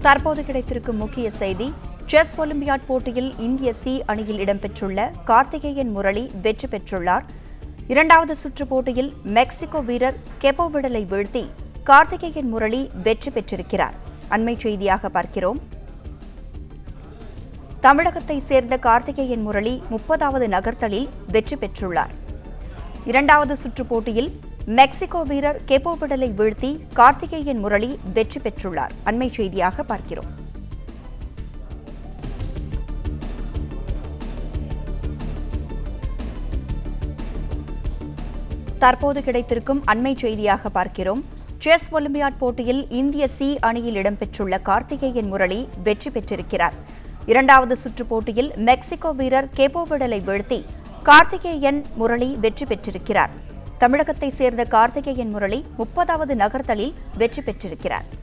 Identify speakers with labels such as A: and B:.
A: தற்போது கிடைத்திருக்கும் முக்கிய செய்தி செஸ் ஒலிம்பியாட் போட்டியில் இந்திய சி அணியில் இடம்பெற்றுள்ள கார்த்திகேயன் முரளி வெற்றி பெற்றுள்ளார் இரண்டாவது சுற்று போட்டியில் மெக்சிகோ வீரர் கெபோ விடலை வீழ்த்தி கார்த்திகேயன் முரளி வெற்றி பெற்றிருக்கிறார் அண்மை செய்தியாக பார்க்கிறோம் தமிழகத்தை சேர்ந்த கார்த்திகேயன் முரளி முப்பதாவது நகர்த்தலில் வெற்றி பெற்றுள்ளார் இரண்டாவது சுற்று போட்டியில் மெக்சிகோ வீரர் கெபோ விடலை வீழ்த்தி கார்த்திகேயன் முரளி வெற்றி பெற்றுள்ளார் அண்மை செய்தியாக பார்க்கிறோம் தற்போது கிடைத்திருக்கும் அண்மை செய்தியாக பார்க்கிறோம் செஸ் ஒலிம்பியாட் போட்டியில் இந்திய சி அணியில் இடம்பெற்றுள்ள கார்த்திகேயன் முரளி வெற்றி பெற்றிருக்கிறார் இரண்டாவது சுற்று போட்டியில் மெக்சிகோ வீரர் கேபோ விடலை வீழ்த்தி கார்த்திகேயன் முரளி வெற்றி பெற்றிருக்கிறார் தமிழகத்தை சேர்ந்த கார்த்திகேயன் முரளி முப்பதாவது நகர்த்தலில் வெற்றி பெற்றிருக்கிறார்